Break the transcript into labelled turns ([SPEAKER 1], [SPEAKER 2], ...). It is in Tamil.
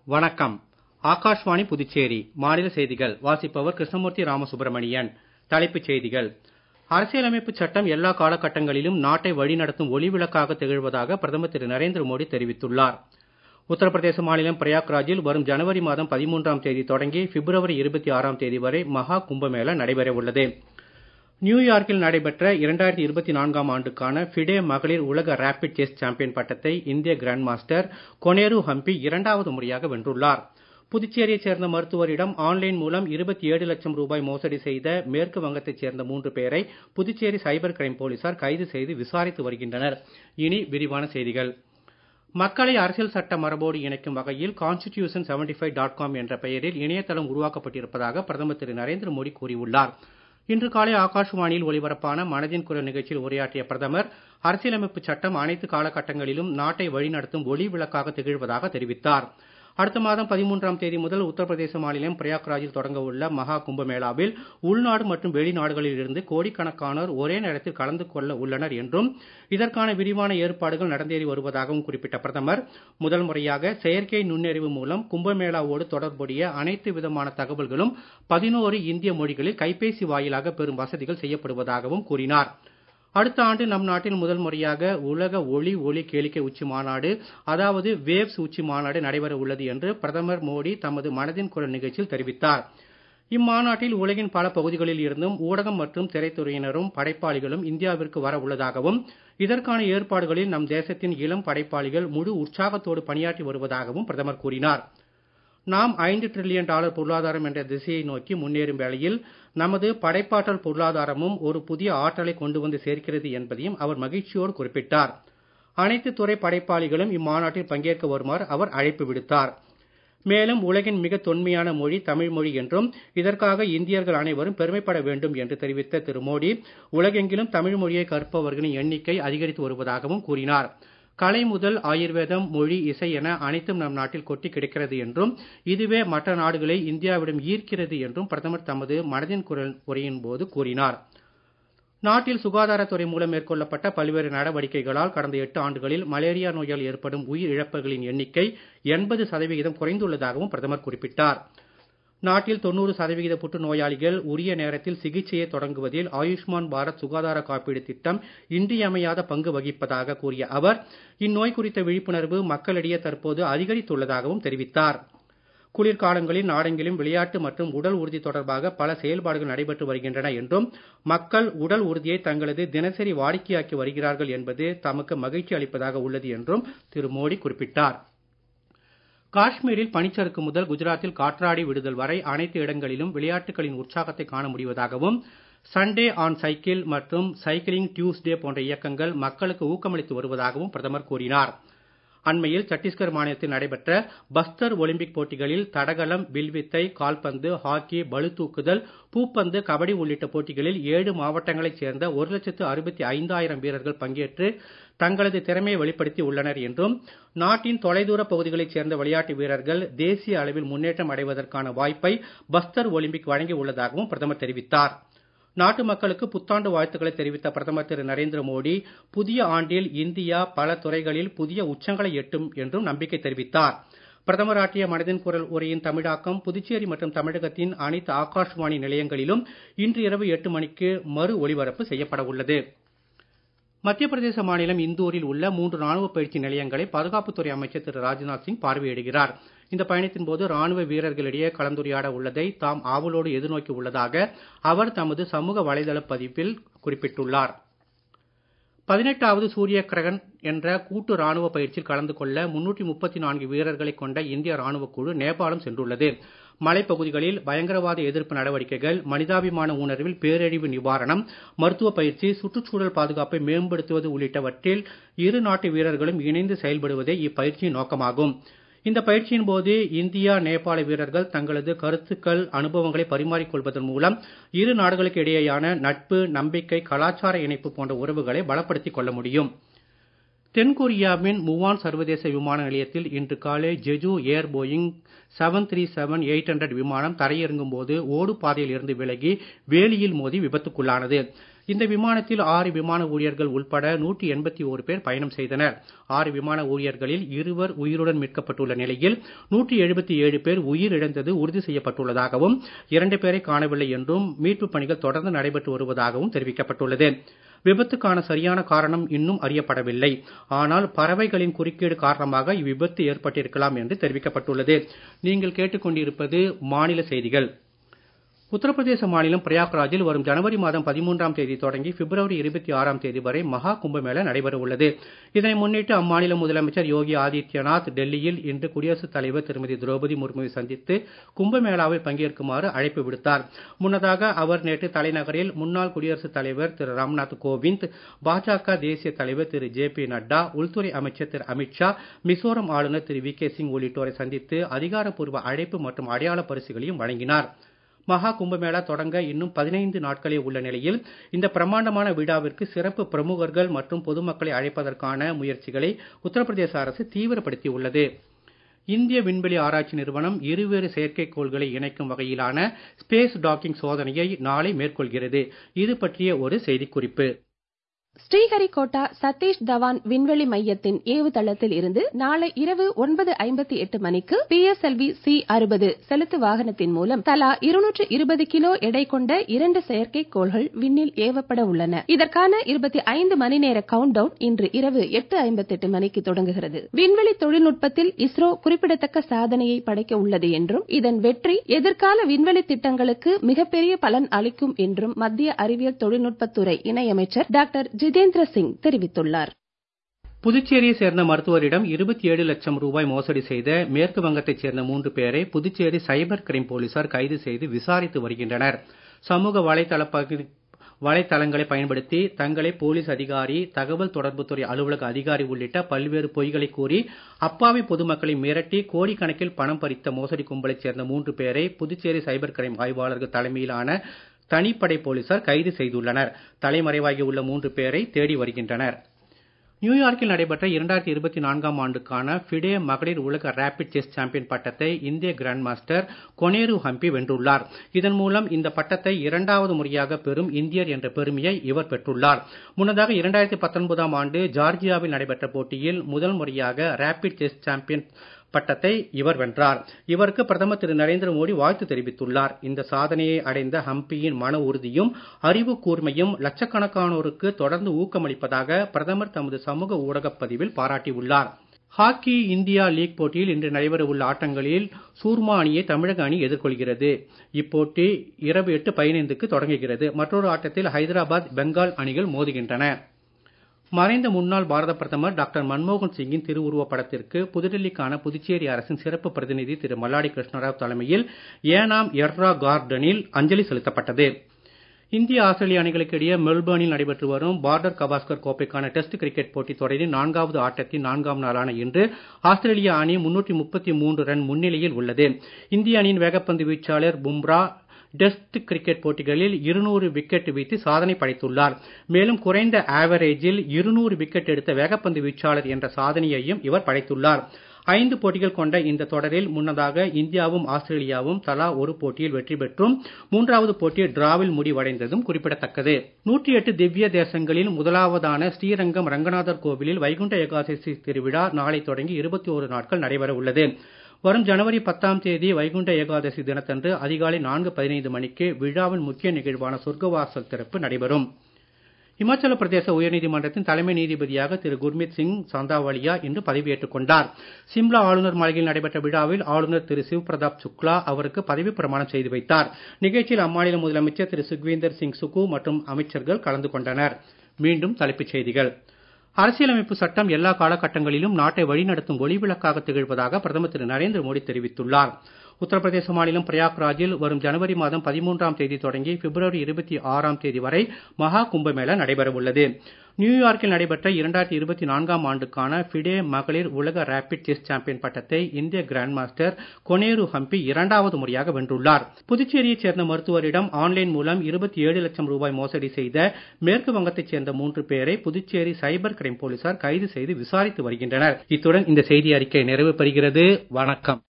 [SPEAKER 1] வணக்கம் ஆகாஷ்வாணி புதுச்சேரி மாநில செய்திகள் வாசிப்பவர் கிருஷ்ணமூர்த்தி ராமசுப்ரமணியன் தலைப்புச் செய்திகள் அரசியலமைப்பு சட்டம் எல்லா காலகட்டங்களிலும் நாட்டை வழிநடத்தும் ஒளிவிளக்காக திகழ்வதாக பிரதமர் திரு நரேந்திர மோடி தெரிவித்துள்ளார் உத்தரப்பிரதேச மாநிலம் பிரயாக்ராஜில் வரும் ஜனவரி மாதம் பதிமூன்றாம் தேதி தொடங்கி பிப்ரவரி இருபத்தி ஆறாம் தேதி வரை மகா கும்பமேளா நடைபெற உள்ளது நியூயார்க்கில் நடைபெற்ற இரண்டாயிரத்தி இருபத்தி நான்காம் ஆண்டுக்கான ஃபிடே மகளிர் உலக ரேபிட் செஸ் சாம்பியன் பட்டத்தை இந்திய கிராண்ட் மாஸ்டர் கொனேரு ஹம்பி இரண்டாவது முறையாக வென்றுள்ளார் புதுச்சேரியைச் சேர்ந்த மருத்துவரிடம் ஆன்லைன் மூலம் இருபத்தி ஏழு லட்சம் ரூபாய் மோசடி செய்த மேற்கு வங்கத்தைச் சேர்ந்த மூன்று பேரை புதுச்சேரி சைபர் கிரைம் போலீசார் கைது செய்து விசாரித்து வருகின்றனர் இனி விரிவான செய்திகள் மக்களை அரசியல் சட்ட மரபோடு இணைக்கும் வகையில் constitution seventy five dot com என்ற பெயரில் இணையதளம் உருவாக்கப்பட்டிருப்பதாக பிரதமர் திரு நரேந்திர மோடி கூறியுள்ளார் இன்று காலை ஆகாஷ்வாணியில் ஒலிபரப்பான மனதின் குரல் நிகழ்ச்சியில் உரையாற்றிய பிரதமர் அரசியலமைப்பு சட்டம் அனைத்து காலகட்டங்களிலும் நாட்டை வழிநடத்தும் ஒளி விளக்காக திகழ்வதாக தெரிவித்தார் அடுத்த மாதம் பதிமூன்றாம் தேதி முதல் உத்தரப்பிரதேச மாநிலம் பிரயாக்ராஜில் தொடங்க உள்ள மகா கும்பமேளாவில் உள்நாடு மற்றும் வெளிநாடுகளில் இருந்து கோடிக்கணக்கானோர் ஒரே நேரத்தில் கலந்து கொள்ள உள்ளனர் என்றும் இதற்கான விரிவான ஏற்பாடுகள் நடந்தேறி வருவதாகவும் குறிப்பிட்ட பிரதமர் முதல் முறையாக செயற்கை நுண்ணறிவு மூலம் கும்பமேளாவோடு தொடர்புடைய அனைத்து விதமான தகவல்களும் பதினோரு இந்திய மொழிகளில் கைபேசி வாயிலாக பெறும் வசதிகள் செய்யப்படுவதாகவும் கூறினார் அடுத்த ஆண்டு நம் நாட்டில் முதல் முறையாக உலக ஒளி ஒளி கேளிக்கை உச்சி மாநாடு அதாவது வேவ்ஸ் உச்சி மாநாடு நடைபெற உள்ளது என்று பிரதமர் மோடி தமது மனதின் குரல் நிகழ்ச்சியில் தெரிவித்தார் இம்மாநாட்டில் உலகின் பல பகுதிகளில் இருந்தும் ஊடகம் மற்றும் திரைத்துறையினரும் படைப்பாளிகளும் இந்தியாவிற்கு வர உள்ளதாகவும் இதற்கான ஏற்பாடுகளில் நம் தேசத்தின் இளம் படைப்பாளிகள் முழு உற்சாகத்தோடு பணியாற்றி வருவதாகவும் பிரதமர் கூறினார் நாம் ஐந்து டிரில்லியன் டாலர் பொருளாதாரம் என்ற திசையை நோக்கி முன்னேறும் வேளையில் நமது படைப்பாற்றல் பொருளாதாரமும் ஒரு புதிய ஆற்றலை கொண்டு வந்து சேர்க்கிறது என்பதையும் அவர் மகிழ்ச்சியோடு குறிப்பிட்டார் அனைத்து துறை படைப்பாளிகளும் இம்மாநாட்டில் பங்கேற்க வருமாறு அவர் அழைப்பு விடுத்தார் மேலும் உலகின் மிக தொன்மையான மொழி தமிழ் மொழி என்றும் இதற்காக இந்தியர்கள் அனைவரும் பெருமைப்பட வேண்டும் என்று தெரிவித்த திரு மோடி உலகெங்கிலும் தமிழ் மொழியை கற்பவர்களின் எண்ணிக்கை அதிகரித்து வருவதாகவும் கூறினார் கலை முதல் ஆயுர்வேதம் மொழி இசை என அனைத்தும் நம் நாட்டில் கொட்டி கிடக்கிறது என்றும் இதுவே மற்ற நாடுகளை இந்தியாவிடம் ஈர்க்கிறது என்றும் பிரதமர் தமது மனதின் குரல் உரையின் போது கூறினார் நாட்டில் சுகாதாரத்துறை மூலம் மேற்கொள்ளப்பட்ட பல்வேறு நடவடிக்கைகளால் கடந்த எட்டு ஆண்டுகளில் மலேரியா நோயால் ஏற்படும் உயிர் இழப்புகளின் எண்ணிக்கை எண்பது சதவிகிதம் குறைந்துள்ளதாகவும் பிரதமர் குறிப்பிட்டார் நாட்டில் தொண்ணூறு சதவிகித புற்றுநோயாளிகள் உரிய நேரத்தில் சிகிச்சையை தொடங்குவதில் ஆயுஷ்மான் பாரத் சுகாதார காப்பீடு திட்டம் இன்றியமையாத பங்கு வகிப்பதாக கூறிய அவர் இந்நோய் குறித்த விழிப்புணர்வு மக்களிடையே தற்போது அதிகரித்துள்ளதாகவும் தெரிவித்தார் குளிர்காலங்களில் நாடெங்கிலும் விளையாட்டு மற்றும் உடல் உறுதி தொடர்பாக பல செயல்பாடுகள் நடைபெற்று வருகின்றன என்றும் மக்கள் உடல் உறுதியை தங்களது தினசரி வாடிக்கையாக்கி வருகிறார்கள் என்பது தமக்கு மகிழ்ச்சி அளிப்பதாக உள்ளது என்றும் திரு மோடி குறிப்பிட்டார் காஷ்மீரில் பனிச்சறுக்கு முதல் குஜராத்தில் காற்றாடி விடுதல் வரை அனைத்து இடங்களிலும் விளையாட்டுகளின் உற்சாகத்தை காண முடிவதாகவும் சண்டே ஆன் சைக்கிள் மற்றும் சைக்கிளிங் டியூஸ்டே போன்ற இயக்கங்கள் மக்களுக்கு ஊக்கமளித்து வருவதாகவும் பிரதமர் கூறினார் அண்மையில் சத்தீஸ்கர் மாநிலத்தில் நடைபெற்ற பஸ்தர் ஒலிம்பிக் போட்டிகளில் தடகளம் வில்வித்தை கால்பந்து ஹாக்கி பளுதூக்குதல் பூப்பந்து கபடி உள்ளிட்ட போட்டிகளில் ஏழு மாவட்டங்களைச் சேர்ந்த ஒரு லட்சத்து அறுபத்தி ஐந்தாயிரம் வீரர்கள் பங்கேற்று தங்களது திறமையை வெளிப்படுத்தி உள்ளனர் என்றும் நாட்டின் தொலைதூர பகுதிகளைச் சேர்ந்த விளையாட்டு வீரர்கள் தேசிய அளவில் முன்னேற்றம் அடைவதற்கான வாய்ப்பை பஸ்தர் ஒலிம்பிக் வழங்கி உள்ளதாகவும் பிரதமர் தெரிவித்தார் நாட்டு மக்களுக்கு புத்தாண்டு வாழ்த்துக்களை தெரிவித்த பிரதமர் திரு நரேந்திர மோடி புதிய ஆண்டில் இந்தியா பல துறைகளில் புதிய உச்சங்களை எட்டும் என்றும் நம்பிக்கை தெரிவித்தார் பிரதமர் ஆற்றிய மனதின் குரல் உரையின் தமிழாக்கம் புதுச்சேரி மற்றும் தமிழகத்தின் அனைத்து ஆகாஷ்வாணி நிலையங்களிலும் இன்று இரவு எட்டு மணிக்கு மறு ஒலிபரப்பு செய்யப்பட உள்ளது மத்திய பிரதேச மாநிலம் இந்தூரில் உள்ள மூன்று ராணுவ பயிற்சி நிலையங்களை பாதுகாப்புத்துறை அமைச்சர் திரு ராஜ்நாத் சிங் பார்வையிடுகிறார் இந்த பயணத்தின் போது ராணுவ வீரர்களிடையே கலந்துரையாட உள்ளதை தாம் ஆவலோடு எதிர்நோக்கி உள்ளதாக அவர் தமது சமூக வலைதள பதிவில் குறிப்பிட்டுள்ளார் பதினெட்டாவது சூரிய கிரகன் என்ற கூட்டு ராணுவ பயிற்சியில் கலந்து கொள்ள முன்னூற்றி முப்பத்தி நான்கு வீரர்களை கொண்ட இந்திய ராணுவ குழு நேபாளம் சென்றுள்ளது மலைப்பகுதிகளில் பயங்கரவாத எதிர்ப்பு நடவடிக்கைகள் மனிதாபிமான உணர்வில் பேரழிவு நிவாரணம் மருத்துவ பயிற்சி சுற்றுச்சூழல் பாதுகாப்பை மேம்படுத்துவது உள்ளிட்டவற்றில் இரு நாட்டு வீரர்களும் இணைந்து செயல்படுவதே இப்பயிற்சியின் நோக்கமாகும் இந்த பயிற்சியின் போது இந்தியா நேபாள வீரர்கள் தங்களது கருத்துக்கள் அனுபவங்களை பரிமாறிக் கொள்வதன் மூலம் இரு நாடுகளுக்கு இடையேயான நட்பு நம்பிக்கை கலாச்சார இணைப்பு போன்ற உறவுகளை பலப்படுத்திக் கொள்ள முடியும் தென்கொரியாவின் முவான் சர்வதேச விமான நிலையத்தில் இன்று காலை Jeju Air Boeing seven three seven eight hundred விமானம் தரையிறங்கும் போது ஓடு பாதையில் இருந்து விலகி வேலியில் மோதி விபத்துக்குள்ளானது இந்த விமானத்தில் ஆறு விமான ஊழியர்கள் உள்பட நூற்றி எண்பத்தி ஒரு பேர் பயணம் செய்தனர் ஆறு விமான ஊழியர்களில் இருவர் உயிருடன் மீட்கப்பட்டுள்ள நிலையில் நூற்றி எழுபத்தி ஏழு பேர் உயிரிழந்தது உறுதி செய்யப்பட்டுள்ளதாகவும் இரண்டு பேரை காணவில்லை என்றும் மீட்புப் பணிகள் தொடர்ந்து நடைபெற்று வருவதாகவும் தெரிவிக்கப்பட்டுள்ளது விபத்துக்கான சரியான காரணம் இன்னும் அறியப்படவில்லை ஆனால் பறவைகளின் குறுக்கீடு காரணமாக இவ்விபத்து ஏற்பட்டிருக்கலாம் என்று தெரிவிக்கப்பட்டுள்ளது நீங்கள் கேட்டுக்கொண்டிருப்பது மாநில செய்திகள் உத்தரப்பிரதேச மாநிலம் பிரயாக்ராஜில் வரும் ஜனவரி மாதம் பதிமூன்றாம் தேதி தொடங்கி பிப்ரவரி இருபத்தி ஆறாம் தேதி வரை மகா கும்பமேளா நடைபெற உள்ளது இதனை முன்னிட்டு அம்மாநில முதலமைச்சர் யோகி ஆதித்யநாத் டெல்லியில் இன்று குடியரசுத் தலைவர் திருமதி திரௌபதி முர்முவை சந்தித்து கும்பமேளாவில் பங்கேற்குமாறு அழைப்பு விடுத்தார் முன்னதாக அவர் நேற்று தலைநகரில் முன்னாள் குடியரசுத் தலைவர் திரு ராம்நாத் கோவிந்த் பாஜக தேசிய தலைவர் திரு ஜே பி நட்டா உள்துறை அமைச்சர் திரு அமித்ஷா மிசோரம் ஆளுநர் திரு வி கே சிங் உள்ளிட்டோரை சந்தித்து அதிகாரப்பூர்வ அழைப்பு மற்றும் அடையாள பரிசுகளையும் வழங்கினார் மகா கும்பமேளா தொடங்க இன்னும் பதினைந்து நாட்களே உள்ள நிலையில் இந்த பிரம்மாண்டமான விழாவிற்கு சிறப்பு பிரமுகர்கள் மற்றும் பொதுமக்களை அழைப்பதற்கான முயற்சிகளை உத்தரப்பிரதேச அரசு தீவிரப்படுத்தி உள்ளது இந்திய விண்வெளி ஆராய்ச்சி நிறுவனம் இருவேறு செயற்கைக்கோள்களை இணைக்கும் வகையிலான ஸ்பேஸ் டாக்கிங் சோதனையை நாளை மேற்கொள்கிறது இது பற்றிய ஒரு செய்திக்குறிப்பு
[SPEAKER 2] ஸ்ரீஹரிகோட்டா சதீஷ் தவான் விண்வெளி மையத்தின் ஏவுதளத்தில் இருந்து நாளை இரவு ஒன்பது ஐம்பத்தி எட்டு மணிக்கு P S L V C அறுபது செலுத்து வாகனத்தின் மூலம் தலா இருநூற்று இருபது கிலோ எடை கொண்ட இரண்டு செயற்கைக்கோள்கள் விண்ணில் ஏவப்பட உள்ளன இதற்கான இருபத்தி ஐந்து மணி நேர கவுண்ட் டவுன் இன்று இரவு எட்டு ஐம்பத்தி எட்டு மணிக்கு தொடங்குகிறது விண்வெளி தொழில்நுட்பத்தில் இஸ்ரோ குறிப்பிடத்தக்க சாதனையை படைக்க உள்ளது என்றும் இதன் வெற்றி எதிர்கால விண்வெளி திட்டங்களுக்கு மிகப்பெரிய பலன் அளிக்கும் என்றும் மத்திய அறிவியல் தொழில்நுட்பத்துறை இணையமைச்சர் டாக்டர் ஜிதேந்திர சிங் தெரிவித்துள்ளார்
[SPEAKER 1] புதுச்சேரியை சேர்ந்த மருத்துவரிடம் இருபத்தி ஏழு லட்சம் ரூபாய் மோசடி செய்த மேற்கு வங்கத்தைச் சேர்ந்த மூன்று பேரை புதுச்சேரி சைபர் கிரைம் போலீசார் கைது செய்து விசாரித்து வருகின்றனர் சமூக வலைதள பகுதி வலைத்தளங்களை பயன்படுத்தி தங்களை போலீஸ் அதிகாரி தகவல் தொடர்புத்துறை அலுவலக அதிகாரி உள்ளிட்ட பல்வேறு பொய்களை கூறி அப்பாவி பொதுமக்களை மிரட்டி கோடிக்கணக்கில் பணம் பறித்த மோசடி கும்பலைச் சேர்ந்த மூன்று பேரை புதுச்சேரி சைபர் கிரைம் ஆய்வாளர்கள் தலைமையிலான தனிப்படை போலீசார் கைது செய்துள்ளனர் தலைமறைவாகி உள்ள மூன்று பேரை தேடி வருகின்றனர் நியூயார்க்கில் நடைபெற்ற இரண்டாயிரத்தி இருபத்தி நான்காம் ஆண்டுக்கான ஃபிடே மகளிர் உலக ரேபிட் செஸ் சாம்பியன் பட்டத்தை இந்திய கிராண்ட் மாஸ்டர் கொனேரு ஹம்பி வென்றுள்ளார் இதன் மூலம் இந்த பட்டத்தை இரண்டாவது முறையாக பெறும் இந்தியர் என்ற பெருமையை இவர் பெற்றுள்ளார் முன்னதாக இரண்டாயிரத்தி பத்தொன்பதாம் ஆண்டு ஜார்ஜியாவில் நடைபெற்ற போட்டியில் முதல் முறையாக ரேபிட் செஸ் சாம்பியன் பட்டத்தை இவர் வென்றார் இவருக்கு பிரதமர் திரு நரேந்திர மோடி வாழ்த்து தெரிவித்துள்ளார் இந்த சாதனையை அடைந்த ஹம்பியின் மன உறுதியும் அறிவு கூர்மையும் லட்சக்கணக்கானோருக்கு தொடர்ந்து ஊக்கமளிப்பதாக பிரதமர் தமது சமூக ஊடகப் பதிவில் பாராட்டியுள்ளார் ஹாக்கி இந்தியா லீக் போட்டியில் இன்று நடைபெறவுள்ள ஆட்டங்களில் சூர்மா அணியை தமிழக அணி எதிர்கொள்கிறது இப்போட்டி இரவு எட்டு பதினைந்துக்கு தொடங்குகிறது மற்றொரு ஆட்டத்தில் ஹைதராபாத் பெங்கால் அணிகள் மோதுகின்றன மறைந்த முன்னாள் பாரத பிரதமர் டாக்டர் மன்மோகன் சிங்கின் திருவுருவப் படத்திற்கு புதுடெல்லிக்கான புதுச்சேரி அரசின் சிறப்பு பிரதிநிதி திரு மல்லாடி கிருஷ்ணராவ் தலைமையில் ஏனாம் எர்ரா கார்டனில் அஞ்சலி செலுத்தப்பட்டது இந்திய ஆஸ்திரேலிய அணிகளுக்கு இடையே மெல்பர்னில் நடைபெற்று வரும் பார்டர் கவாஸ்கர் கோப்பைக்கான டெஸ்ட் கிரிக்கெட் போட்டித் தொடரின் நான்காவது ஆட்டத்தின் நான்காம் நாளான இன்று ஆஸ்திரேலிய அணி முன்னூற்றி முப்பத்தி மூன்று ரன் முன்னிலையில் உள்ளது இந்திய அணியின் வேகப்பந்து வீச்சாளர் பும்ரா டெஸ்ட் கிரிக்கெட் போட்டிகளில் இருநூறு விக்கெட் வீழ்த்தி சாதனை படைத்துள்ளார் மேலும் குறைந்த ஆவரேஜில் இருநூறு விக்கெட் எடுத்த வேகப்பந்து வீச்சாளர் என்ற சாதனையையும் இவர் படைத்துள்ளார் ஐந்து போட்டிகள் கொண்ட இந்த தொடரில் முன்னதாக இந்தியாவும் ஆஸ்திரேலியாவும் தலா ஒரு போட்டியில் வெற்றி பெற்றும் மூன்றாவது போட்டி டிராவில் முடிவடைந்ததும் குறிப்பிடத்தக்கது நூற்றி எட்டு திவ்ய தேசங்களில் முதலாவதான ஸ்ரீரங்கம் ரங்கநாதர் கோவிலில் வைகுண்ட ஏகாதசி திருவிழா நாளை தொடங்கி இருபத்தி ஒரு நாட்கள் நடைபெற உள்ளது வரும் ஜனவரி பத்தாம் தேதி வைகுண்ட ஏகாதசி தினத்தன்று அதிகாலை நான்கு பதினைந்து மணிக்கு விழாவின் முக்கிய நிகழ்வான சொர்க்கவாசல் திறப்பு நடைபெறும் இமாச்சல பிரதேச உயர்நீதிமன்றத்தின் தலைமை நீதிபதியாக திரு குர்மித் சிங் சந்தாவாலியா இன்று பதவியேற்றுக் கொண்டார் சிம்லா ஆளுநர் மாளிகையில் நடைபெற்ற விழாவில் ஆளுநர் திரு சிவ் பிரதாப் சுக்லா அவருக்கு பதவி பிரமாணம் செய்து வைத்தார் நிகழ்ச்சியில் அம்மாநில முதலமைச்சர் திரு சுக்வீந்தர் சிங் சுக்கு மற்றும் அமைச்சர்கள் கலந்து கொண்டனர் மீண்டும் தலைப்புச் செய்திகள் அரசியலமைப்பு சட்டம் எல்லா காலகட்டங்களிலும் நாட்டை வழிநடத்தும் ஒளிவிளக்காக திகழ்வதாக பிரதமர் திரு நரேந்திர மோடி தெரிவித்துள்ளார் உத்தரப்பிரதேச மாநிலம் பிரயாக்ராஜில் வரும் ஜனவரி மாதம் பதிமூன்றாம் தேதி தொடங்கி பிப்ரவரி இருபத்தி ஆறாம் தேதி வரை மகா கும்பமேளா நடைபெற உள்ளது நியூயார்க்கில் நடைபெற்ற இரண்டாயிரத்தி இருபத்தி நான்காம் ஆண்டுக்கான ஃபிடே மகளிர் உலக ரேபிட் செஸ் சாம்பியன் பட்டத்தை இந்திய கிராண்ட் மாஸ்டர் கொனேரு ஹம்பி இரண்டாவது முறையாக வென்றுள்ளார் புதுச்சேரியைச் சேர்ந்த மருத்துவரிடம் ஆன்லைன் மூலம் இருபத்தி ஏழு லட்சம் ரூபாய் மோசடி செய்த மேற்கு வங்கத்தைச் சேர்ந்த மூன்று பேரை புதுச்சேரி சைபர் கிரைம் போலீசார் கைது செய்து விசாரித்து வருகின்றனர் இத்துடன் இந்த செய்தி அறிக்கை நிறைவு பெறுகிறது வணக்கம்